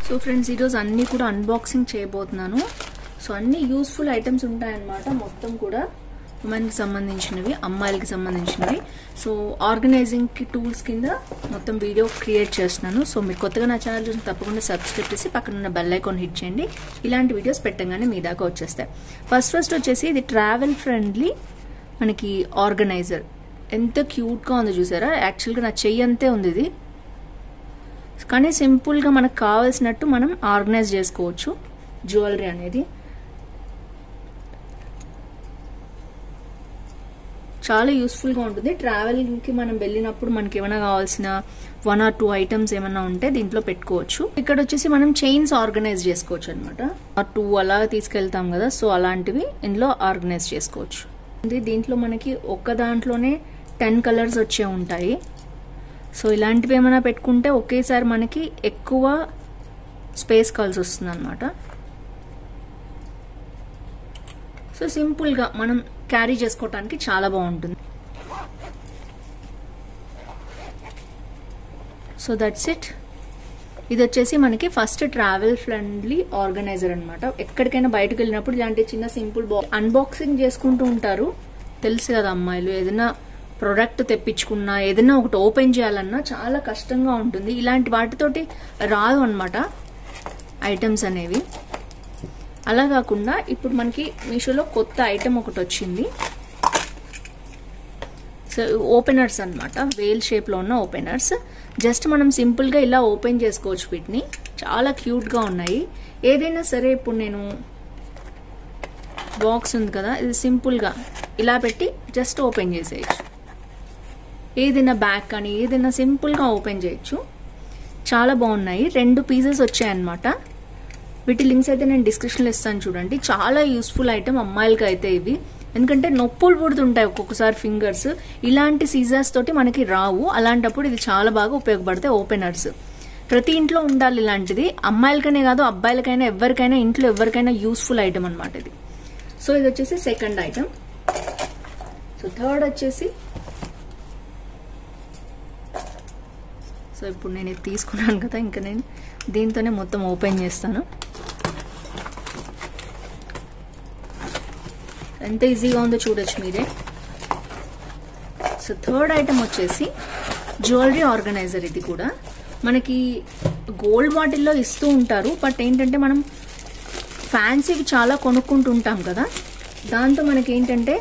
so friends ఈరోజు అన్నీ కూడా అన్బాక్సింగ్ చేయబోతున్నాను సో అన్ని యూస్ఫుల్ ఐటమ్స్ ఉంటాయన్నమాట మొత్తం కూడా ఉమెన్కి సంబంధించినవి అమ్మాయిలకి సంబంధించినవి సో ఆర్గనైజింగ్కి టూల్స్ కింద మొత్తం వీడియో క్రియేట్ చేస్తున్నాను సో మీరు కొత్తగా నా ఛానల్ చూసి తప్పకుండా సబ్స్క్రైబ్ చేసి పక్కన ఉన్న బెల్ ఐకాన్ హిట్ చేయండి ఇలాంటి వీడియోస్ పెట్టగానే మీ దాకా వచ్చేస్తాయి ఫస్ట్ ఫస్ట్ వచ్చేసి ఇది ట్రావెల్ ఫ్రెండ్లీ మనకి ఆర్గనైజర్ ఎంత క్యూట్గా ఉందో చూసారా యాక్చువల్గా నా చెయ్యి అంతే ఉంది ఇది కానీ సింపుల్గా మనకు కావాల్సినట్టు మనం ఆర్గనైజ్ చేసుకోవచ్చు జ్యువెలరీ అనేది చాలా యూస్ఫుల్గా ఉంటుంది ట్రావెలింగ్కి మనం వెళ్ళినప్పుడు మనకి ఏమైనా కావాల్సిన వన్ ఆర్ టూ ఐటమ్స్ ఏమైనా ఉంటే దీంట్లో పెట్టుకోవచ్చు ఇక్కడ వచ్చేసి మనం చైన్స్ ఆర్గనైజ్ చేసుకోవచ్చు అనమాట టూ అలా తీసుకెళ్తాం కదా సో అలాంటివి ఇందులో ఆర్గనైజ్ చేసుకోవచ్చు దీంట్లో మనకి ఒక్క దాంట్లోనే టెన్ కలర్స్ వచ్చే ఉంటాయి సో ఇలాంటివి ఏమైనా పెట్టుకుంటే ఒకేసారి మనకి ఎక్కువ స్పేస్ కాల్సి వస్తుంది అనమాట సో సింపుల్గా మనం క్యారీ చేసుకోవటానికి చాలా బాగుంటుంది సో దట్స్ ఇట్ ఇది వచ్చేసి మనకి ఫస్ట్ ట్రావెల్ ఫ్రెండ్లీ ఆర్గనైజర్ అనమాట ఎక్కడికైనా బయటకు వెళ్ళినప్పుడు ఇలాంటి చిన్న సింపుల్ బా అన్బాక్సింగ్ చేసుకుంటూ ఉంటారు తెలుసు కదా అమ్మాయిలు ఏదైనా ప్రొడక్ట్ తెప్పించుకున్నా ఏదైనా ఒకటి ఓపెన్ చేయాలన్నా చాలా కష్టంగా ఉంటుంది ఇలాంటి వాటితోటి రాదు అనమాట ఐటమ్స్ అనేవి అలా కాకుండా ఇప్పుడు మనకి మీషోలో కొత్త ఐటెం ఒకటి వచ్చింది సో ఓపెనర్స్ అనమాట వేల్ షేప్లో ఉన్న ఓపెనర్స్ జస్ట్ మనం సింపుల్గా ఇలా ఓపెన్ చేసుకోవచ్చు వీటిని చాలా క్యూట్గా ఉన్నాయి ఏదైనా సరే ఇప్పుడు నేను బాక్స్ ఉంది కదా ఇది సింపుల్గా ఇలా పెట్టి జస్ట్ ఓపెన్ చేసేయచ్చు ఏదైనా బ్యాగ్ కానీ ఏదైనా సింపుల్గా ఓపెన్ చేయొచ్చు చాలా బాగున్నాయి రెండు పీసెస్ వచ్చాయన్నమాట వీటి లింక్స్ అయితే నేను డిస్క్రిప్షన్లో ఇస్తాను చూడండి చాలా యూస్ఫుల్ ఐటమ్ అమ్మాయిలకి అయితే ఇవి ఎందుకంటే నొప్పులు పుడుతుంటాయి ఒక్కొక్కసారి ఫింగర్స్ ఇలాంటి సీజర్స్ తోటి మనకి రావు అలాంటప్పుడు ఇది చాలా బాగా ఉపయోగపడతాయి ఓపెనర్స్ ప్రతి ఇంట్లో ఉండాలి ఇలాంటిది అమ్మాయిలకనే కాదు అబ్బాయిలకైనా ఎవరికైనా ఇంట్లో ఎవరికైనా యూస్ఫుల్ ఐటమ్ అనమాట ఇది సో ఇది వచ్చేసి సెకండ్ ఐటమ్ సో థర్డ్ వచ్చేసి సో ఇప్పుడు నేను ఇది తీసుకున్నాను కదా ఇంకా నేను దీంతోనే మొత్తం ఓపెన్ చేస్తాను ఎంత ఈజీగా ఉందో చూడొచ్చు మీరే సో థర్డ్ ఐటమ్ వచ్చేసి జ్యువెలరీ ఆర్గనైజర్ ఇది కూడా మనకి గోల్డ్ బాటిల్లో ఇస్తూ ఉంటారు బట్ ఏంటంటే మనం ఫ్యాన్సీకి చాలా కొనుక్కుంటూ ఉంటాం కదా దాంతో మనకి ఏంటంటే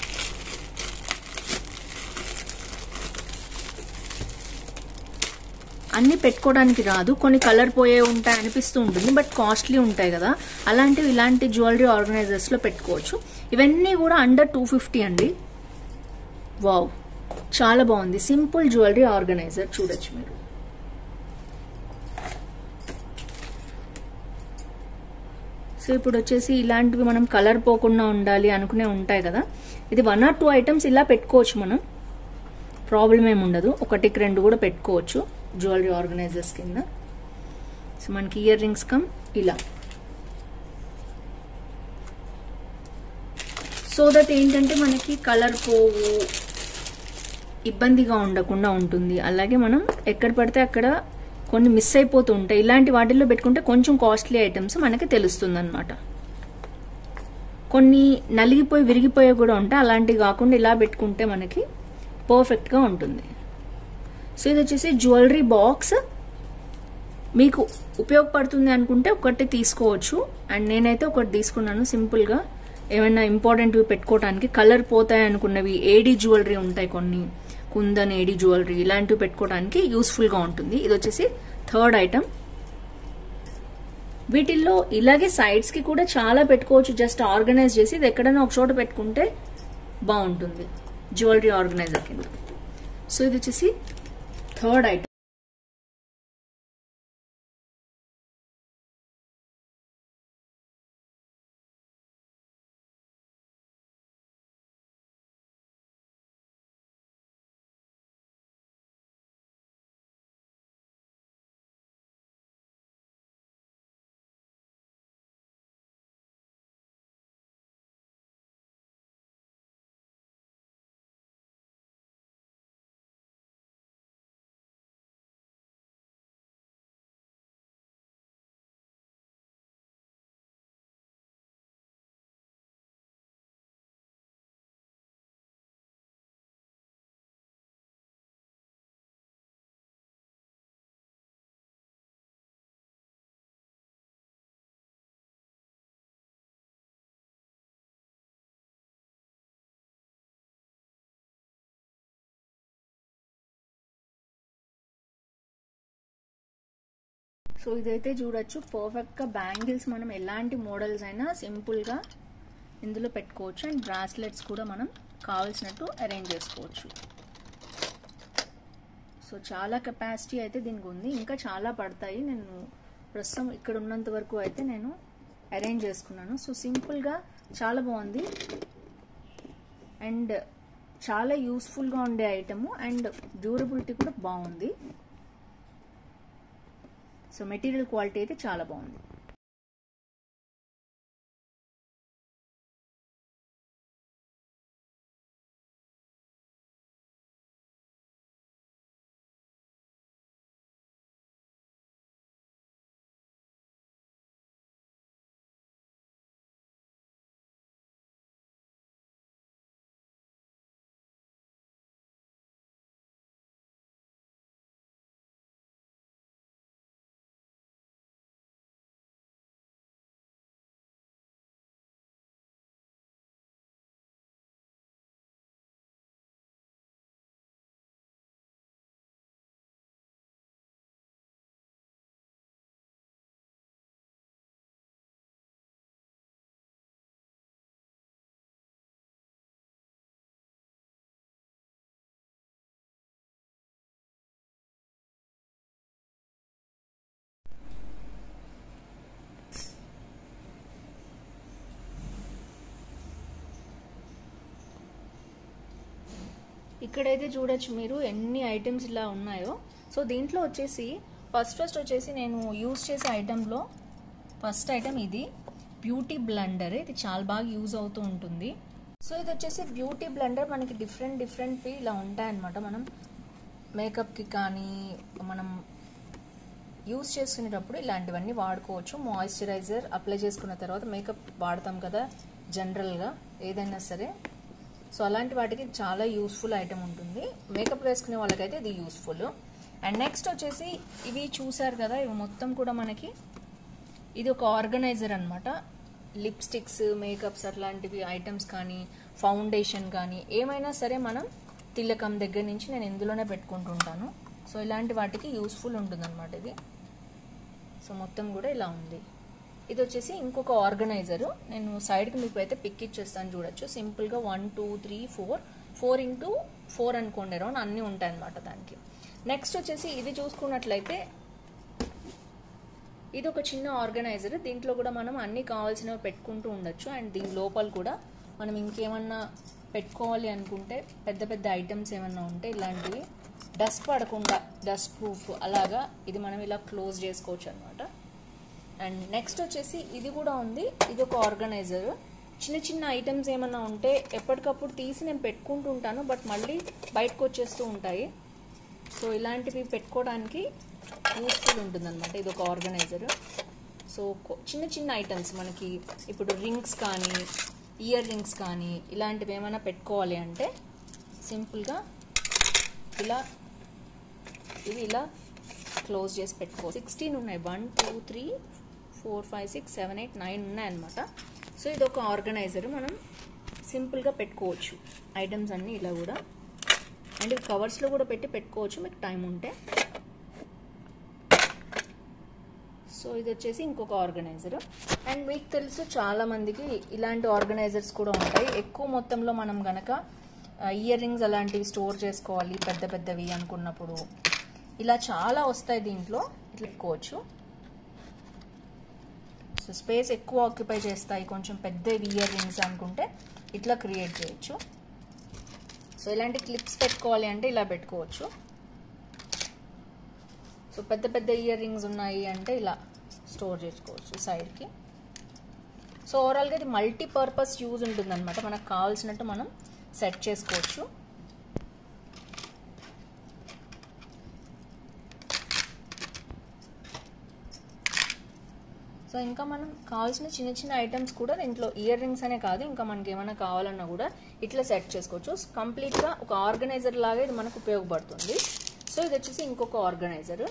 అన్ని పెట్టుకోవడానికి రాదు కొన్ని కలర్ పోయే ఉంటాయి అనిపిస్తూ ఉంటుంది బట్ కాస్ట్లీ ఉంటాయి కదా అలాంటివి ఇలాంటి జ్యువెలరీ ఆర్గనైజర్స్లో పెట్టుకోవచ్చు ఇవన్నీ కూడా అండర్ టూ ఫిఫ్టీ అండి వావ్ చాలా బాగుంది సింపుల్ జ్యువెలరీ ఆర్గనైజర్ చూడొచ్చు మీరు సో ఇప్పుడు వచ్చేసి ఇలాంటివి మనం కలర్ పోకుండా ఉండాలి అనుకునే ఉంటాయి కదా ఇది వన్ ఆర్ టూ ఐటమ్స్ ఇలా పెట్టుకోవచ్చు మనం ప్రాబ్లం ఏమి ఉండదు ఒకటికి రెండు కూడా పెట్టుకోవచ్చు జ్యువెలరీ ఆర్గనైజర్స్ కింద సో మనకి ఇయర్ రింగ్స్ కమ్ ఇలా సో దట్ ఏంటంటే మనకి కలర్ పోవు ఇబ్బందిగా ఉండకుండా ఉంటుంది అలాగే మనం ఎక్కడ పడితే అక్కడ కొన్ని మిస్ అయిపోతూ ఉంటాయి ఇలాంటి వాటిల్లో పెట్టుకుంటే కొంచెం కాస్ట్లీ ఐటమ్స్ మనకి తెలుస్తుంది అనమాట కొన్ని నలిగిపోయి విరిగిపోయే కూడా ఉంటాయి అలాంటివి కాకుండా ఇలా పెట్టుకుంటే మనకి పర్ఫెక్ట్గా ఉంటుంది సో ఇది వచ్చేసి జ్యువెలరీ బాక్స్ మీకు ఉపయోగపడుతుంది అనుకుంటే ఒకటి తీసుకోవచ్చు అండ్ నేనైతే ఒకటి తీసుకున్నాను సింపుల్గా ఏమైనా ఇంపార్టెంట్వి పెట్టుకోవడానికి కలర్ పోతాయి అనుకున్నవి ఏడీ జ్యువెలరీ ఉంటాయి కొన్ని కుందన్ ఏడీ జ్యువెలరీ ఇలాంటివి పెట్టుకోవడానికి యూస్ఫుల్గా ఉంటుంది ఇది వచ్చేసి థర్డ్ ఐటమ్ వీటిల్లో ఇలాగే సైడ్స్కి కూడా చాలా పెట్టుకోవచ్చు జస్ట్ ఆర్గనైజ్ చేసి ఇది ఎక్కడైనా ఒక చోట పెట్టుకుంటే బాగుంటుంది జ్యువెలరీ ఆర్గనైజర్ కింద సో ఇది వచ్చేసి థర్డ్ ఐటమ్ సో ఇదైతే చూడొచ్చు పర్ఫెక్ట్గా బ్యాంగిల్స్ మనం ఎలాంటి మోడల్స్ అయినా సింపుల్గా ఇందులో పెట్టుకోవచ్చు అండ్ బ్రాస్లెట్స్ కూడా మనం కావాల్సినట్టు అరేంజ్ చేసుకోవచ్చు సో చాలా కెపాసిటీ అయితే దీనికి ఉంది ఇంకా చాలా పడతాయి నేను ప్రస్తుతం ఇక్కడ ఉన్నంత వరకు అయితే నేను అరేంజ్ చేసుకున్నాను సో సింపుల్గా చాలా బాగుంది అండ్ చాలా యూస్ఫుల్గా ఉండే ఐటము అండ్ డ్యూరబిలిటీ కూడా బాగుంది సో మెటీరియల్ క్వాలిటీ అయితే చాలా బాగుంది ఇక్కడైతే చూడొచ్చు మీరు ఎన్ని ఐటమ్స్ ఇలా ఉన్నాయో సో దీంట్లో వచ్చేసి ఫస్ట్ ఫస్ట్ వచ్చేసి నేను యూజ్ చేసే ఐటెంలో ఫస్ట్ ఐటమ్ ఇది బ్యూటీ బ్లెండర్ ఇది చాలా బాగా యూజ్ అవుతూ ఉంటుంది సో ఇది వచ్చేసి బ్యూటీ బ్లెండర్ మనకి డిఫరెంట్ డిఫరెంట్వి ఇలా ఉంటాయన్నమాట మనం మేకప్కి కానీ మనం యూస్ చేసుకునేటప్పుడు ఇలాంటివన్నీ వాడుకోవచ్చు మాయిశ్చరైజర్ అప్లై చేసుకున్న తర్వాత మేకప్ వాడతాం కదా జనరల్గా ఏదైనా సరే సో అలాంటి వాటికి చాలా యూస్ఫుల్ ఐటమ్ ఉంటుంది మేకప్ వేసుకునే వాళ్ళకైతే ఇది యూస్ఫుల్ అండ్ నెక్స్ట్ వచ్చేసి ఇవి చూసారు కదా ఇవి మొత్తం కూడా మనకి ఇది ఒక ఆర్గనైజర్ అనమాట లిప్స్టిక్స్ మేకప్స్ అట్లాంటివి ఐటమ్స్ కానీ ఫౌండేషన్ కానీ ఏమైనా సరే మనం తిలకం దగ్గర నుంచి నేను ఇందులోనే పెట్టుకుంటుంటాను సో ఇలాంటి వాటికి యూస్ఫుల్ ఉంటుందన్నమాట ఇది సో మొత్తం కూడా ఇలా ఉంది ఇది వచ్చేసి ఇంకొక ఆర్గనైజరు నేను సైడ్కి మీకు అయితే పిక్ ఇచ్చేస్తాను చూడొచ్చు సింపుల్గా one two three four four into four అనుకోండి అరౌండ్ అన్నీ ఉంటాయి అనమాట దానికి నెక్స్ట్ వచ్చేసి ఇది చూసుకున్నట్లయితే ఇది ఒక చిన్న ఆర్గనైజర్ దీంట్లో కూడా మనం అన్ని కావాల్సినవి పెట్టుకుంటూ ఉండొచ్చు అండ్ దీని లోపల కూడా మనం ఇంకేమన్నా పెట్టుకోవాలి అనుకుంటే పెద్ద పెద్ద ఐటమ్స్ ఏమన్నా ఉంటే ఇలాంటివి డస్ట్ పడకుండా డస్ట్ ప్రూఫ్ అలాగా ఇది మనం ఇలా క్లోజ్ చేసుకోవచ్చు అనమాట అండ్ నెక్స్ట్ వచ్చేసి ఇది కూడా ఉంది ఇది ఒక ఆర్గనైజర్ చిన్న చిన్న ఐటమ్స్ ఏమన్నా ఉంటే ఎప్పటికప్పుడు తీసి నేను పెట్టుకుంటూ ఉంటాను బట్ మళ్ళీ బయటకు వచ్చేస్తూ ఉంటాయి సో ఇలాంటివి పెట్టుకోవడానికి యూస్ఫుల్ ఉంటుందన్నమాట ఇది ఒక ఆర్గనైజర్ సో చిన్న చిన్న ఐటమ్స్ మనకి ఇప్పుడు రింగ్స్ కానీ ఇయర్ రింగ్స్ కానీ ఇలాంటివి ఏమైనా పెట్టుకోవాలి అంటే సింపుల్గా ఇలా ఇవి ఇలా క్లోజ్ చేసి పెట్టుకో సిక్స్టీన్ ఉన్నాయి one two three four five six seven eight nine ఉన్నాయన్నమాట సో ఇది ఒక ఆర్గనైజర్ మనం సింపుల్గా పెట్టుకోవచ్చు ఐటమ్స్ అన్నీ ఇలా కూడా అండ్ ఇవి కవర్స్లో కూడా పెట్టి పెట్టుకోవచ్చు మీకు టైం ఉంటే సో ఇది వచ్చేసి ఇంకొక ఆర్గనైజర్ అండ్ మీకు తెలుసు చాలా మందికి ఇలాంటి ఆర్గనైజర్స్ కూడా ఉంటాయి ఎక్కువ మొత్తంలో మనం గనక ఇయర్ రింగ్స్ అలాంటివి స్టోర్ చేసుకోవాలి పెద్ద పెద్దవి అనుకున్నప్పుడు ఇలా చాలా వస్తాయి దీంట్లో ఇట్లా ఎక్కువచ్చు సో స్పేస్ ఎక్కువ ఆక్యుపై చేస్తాయి కొంచెం పెద్ద ఇయర్ రింగ్స్ అనుకుంటే ఇట్లా క్రియేట్ చేయొచ్చు సో ఇలాంటి క్లిప్స్ పెట్టుకోవాలి అంటే ఇలా పెట్టుకోవచ్చు సో పెద్ద పెద్ద ఇయర్ రింగ్స్ ఉన్నాయి అంటే ఇలా స్టోర్ చేసుకోవచ్చు సైడ్కి సో ఓవరాల్గా ఇది మల్టీపర్పస్ యూజ్ ఉంటుందన్నమాట మనకు కావాల్సినట్టు మనం సెట్ చేసుకోవచ్చు సో ఇంకా మనం కావాల్సిన చిన్న చిన్న ఐటమ్స్ కూడా దీంట్లో ఇయర్ రింగ్స్ అనే కాదు ఇంకా మనకి ఏమైనా కావాలన్నా కూడా ఇట్లా సెట్ చేసుకోవచ్చు కంప్లీట్గా ఒక ఆర్గనైజర్ లాగా ఇది మనకు ఉపయోగపడుతుంది సో ఇది వచ్చేసి ఇంకొక ఆర్గనైజర్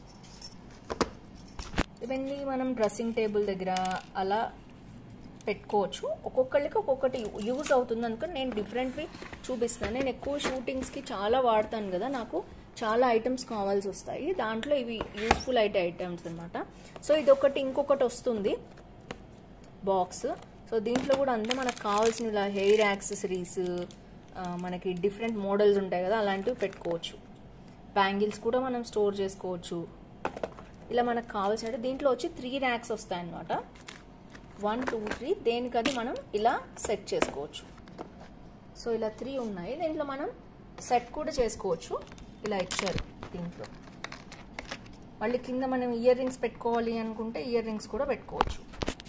ఇవన్నీ మనం డ్రెస్సింగ్ టేబుల్ దగ్గర అలా పెట్టుకోవచ్చు ఒక్కొక్కళ్ళకి ఒక్కొక్కటి యూజ్ అవుతుంది అనుకుని నేను డిఫరెంట్వి చూపిస్తాను నేను ఎక్కువ షూటింగ్స్కి చాలా వాడతాను కదా నాకు చాలా ఐటమ్స్ కావాల్సి వస్తాయి దాంట్లో ఇవి యూస్ఫుల్ అయితే ఐటమ్స్ అనమాట సో ఇది ఒకటి ఇంకొకటి వస్తుంది బాక్స్ సో దీంట్లో కూడా అంతే మనకు కావాల్సిన ఇలా హెయిర్ యాక్సెసరీస్ మనకి డిఫరెంట్ మోడల్స్ ఉంటాయి కదా అలాంటివి పెట్టుకోవచ్చు బ్యాంగిల్స్ కూడా మనం స్టోర్ చేసుకోవచ్చు ఇలా మనకు కావాల్సిన దీంట్లో వచ్చి త్రీ ర్యాక్స్ వస్తాయి అన్నమాట వన్ టూ త్రీ దేనికది మనం ఇలా సెట్ చేసుకోవచ్చు సో ఇలా త్రీ ఉన్నాయి దీంట్లో మనం సెట్ కూడా చేసుకోవచ్చు ఇలా ఇచ్చారు దీంట్లో మళ్ళీ కింద మనం ఇయర్ రింగ్స్ పెట్టుకోవాలి అనుకుంటే ఇయర్ రింగ్స్ కూడా పెట్టుకోవచ్చు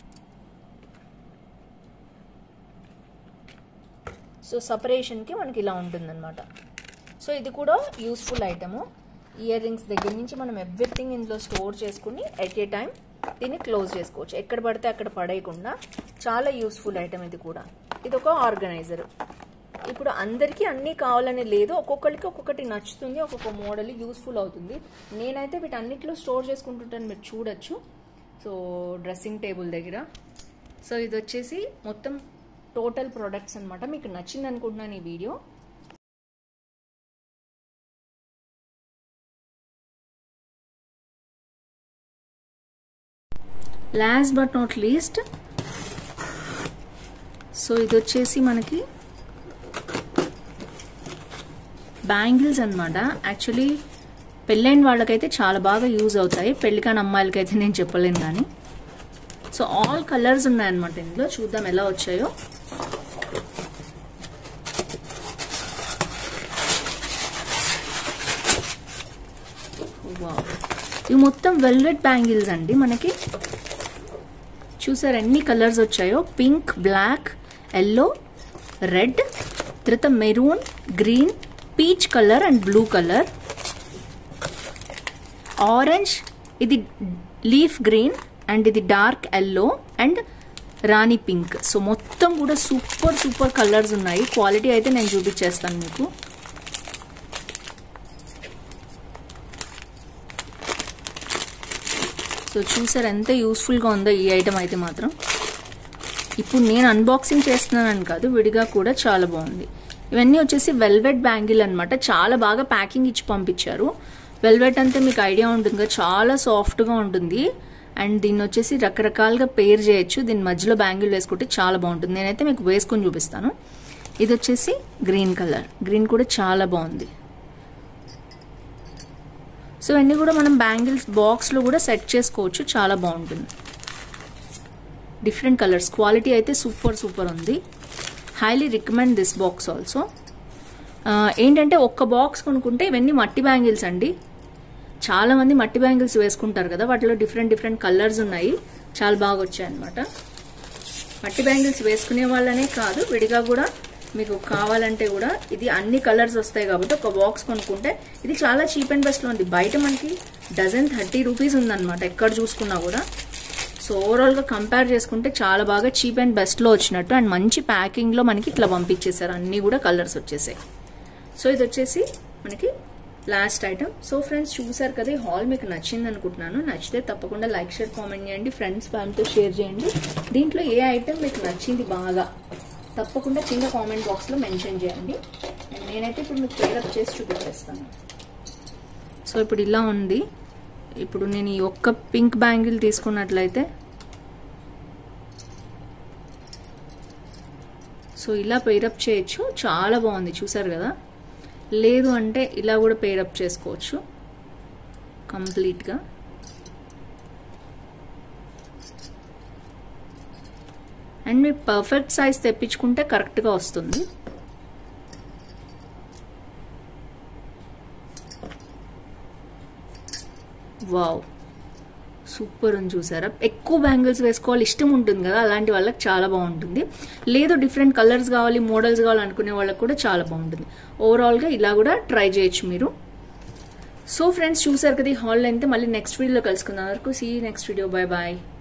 సో సపరేషన్కి మనకి ఇలా ఉంటుందన్నమాట సో ఇది కూడా యూస్ఫుల్ ఐటము ఇయర్ రింగ్స్ దగ్గర నుంచి మనం ఎవ్రీథింగ్ ఇందులో స్టోర్ చేసుకుని ఎట్ ఏ టైం దీన్ని క్లోజ్ చేసుకోవచ్చు ఎక్కడ పడితే అక్కడ పడేయకుండా చాలా యూస్ఫుల్ ఐటమ్ ఇది కూడా ఇది ఒక ఆర్గనైజర్ ఇప్పుడు అందరికీ అన్నీ కావాలని లేదు ఒక్కొక్కరికి ఒక్కొక్కటి నచ్చుతుంది ఒక్కొక్క మోడల్ యూస్ఫుల్ అవుతుంది నేనైతే వీటన్నిటిలో స్టోర్ చేసుకుంటుంటాను మీరు చూడొచ్చు సో డ్రెస్సింగ్ టేబుల్ దగ్గర సో ఇది వచ్చేసి మొత్తం టోటల్ ప్రొడక్ట్స్ అనమాట మీకు నచ్చింది అనుకుంటున్నాను ఈ video last but not least so ఇది వచ్చేసి మనకి బ్యాంగిల్స్ అనమాట యాక్చువల్లీ పెళ్ళైన వాళ్ళకైతే చాలా బాగా యూజ్ అవుతాయి పెళ్ళికాని అమ్మాయిలకైతే నేను చెప్పలేను కానీ సో ఆల్ కలర్స్ ఉన్నాయన్నమాట ఇందులో చూద్దాం ఎలా వచ్చాయో ఇవి మొత్తం వెల్వెట్ బ్యాంగిల్స్ అండి మనకి చూసారు ఎన్ని కలర్స్ వచ్చాయో పింక్ బ్లాక్ ఎల్లో రెడ్ తర్వాత maroon green peach colour and blue colour orange ఇది లీఫ్ గ్రీన్ అండ్ ఇది dark yellow and rani pink so మొత్తం కూడా సూపర్ సూపర్ కలర్స్ ఉన్నాయి క్వాలిటీ అయితే నేను చూపించేస్తాను మీకు సో చూసారు ఎంత యూస్ఫుల్గా ఉందో ఈ ఐటమ్ అయితే మాత్రం ఇప్పుడు నేను అన్బాక్సింగ్ చేస్తున్నానని కాదు విడిగా కూడా చాలా బాగుంది ఇవన్నీ వచ్చేసి వెల్వెట్ బ్యాంగిల్ అనమాట చాలా బాగా ప్యాకింగ్ ఇచ్చి పంపించారు వెల్వెట్ అంటే మీకు ఐడియా ఉంటుంది కదా చాలా సాఫ్ట్గా ఉంటుంది అండ్ దీన్ని వచ్చేసి రకరకాలుగా పేర్ చేయొచ్చు దీని మధ్యలో బ్యాంగిల్ వేసుకుంటే చాలా బాగుంటుంది నేనైతే మీకు వేసుకొని చూపిస్తాను ఇది వచ్చేసి గ్రీన్ కలర్ గ్రీన్ కూడా చాలా బాగుంది సో ఇవన్నీ కూడా మనం బ్యాంగిల్స్ బాక్స్లో కూడా సెట్ చేసుకోవచ్చు చాలా బాగుంటుంది డిఫరెంట్ కలర్స్ క్వాలిటీ అయితే సూపర్ సూపర్ ఉంది highly recommend this box also ఏంటంటే ఒక్క బాక్స్ కొనుక్కుంటే ఇవన్నీ మట్టి బ్యాంగిల్స్ అండి చాలా మంది మట్టి బ్యాంగిల్స్ వేసుకుంటారు కదా వాటిలో డిఫరెంట్ డిఫరెంట్ కలర్స్ ఉన్నాయి చాలా బాగా వచ్చాయి అనమాట మట్టి బ్యాంగిల్స్ వేసుకునే వాళ్ళనే కాదు విడిగా కూడా మీకు కావాలంటే కూడా ఇది అన్ని కలర్స్ వస్తాయి కాబట్టి ఒక బాక్స్ కొనుక్కుంటే ఇది చాలా చీప్ అండ్ బెస్ట్లో ఉంది బయట మనకి డజన్ థర్టీ రూపీస్ ఉందన్నమాట ఎక్కడ చూసుకున్నా కూడా సో ఓవరాల్గా కంపేర్ చేసుకుంటే చాలా బాగా చీప్ అండ్ బెస్ట్లో వచ్చినట్టు అండ్ మంచి ప్యాకింగ్లో మనకి ఇట్లా పంపించేశారు అన్నీ కూడా కలర్స్ వచ్చేసాయి సో ఇది వచ్చేసి మనకి లాస్ట్ ఐటమ్ సో ఫ్రెండ్స్ చూసారు కదా ఈ హాల్ మీకు నచ్చింది అనుకుంటున్నాను నచ్చితే తప్పకుండా లైక్ షేర్ కామెంట్ చేయండి ఫ్రెండ్స్ ఫ్యామిలీతో షేర్ చేయండి దీంట్లో ఏ ఐటమ్ మీకు నచ్చింది బాగా తప్పకుండా కింద కామెంట్ బాక్స్లో మెన్షన్ చేయండి అండ్ నేనైతే ఇప్పుడు మీకు పేరప్ చేసి చూపించేస్తాను సో ఇప్పుడు ఇలా ఉంది ఇప్పుడు నేను ఈ ఒక్క పింక్ బ్యాంగిల్ తీసుకున్నట్లయితే సో ఇలా పేరప్ చేయొచ్చు చాలా బాగుంది చూసారు కదా లేదు అంటే ఇలా కూడా పేరప్ చేసుకోవచ్చు కంప్లీట్గా అండ్ మీరు పర్ఫెక్ట్ సైజ్ తెప్పించుకుంటే కరెక్ట్గా వస్తుంది వావ్ సూపర్ అని చూసారా ఎక్కువ బ్యాంగిల్స్ వేసుకోవాలి ఇష్టం ఉంటుంది కదా అలాంటి వాళ్ళకి చాలా బాగుంటుంది లేదు డిఫరెంట్ కలర్స్ కావాలి మోడల్స్ కావాలి అనుకునే వాళ్ళకి కూడా చాలా బాగుంటుంది ఓవరాల్గా ఇలా కూడా ట్రై చేయొచ్చు మీరు సో ఫ్రెండ్స్ చూసారు కదా ఈ హాల్ అయితే మళ్ళీ నెక్స్ట్ వీడియోలో కలుసుకుందాం వరకు see next video bye bye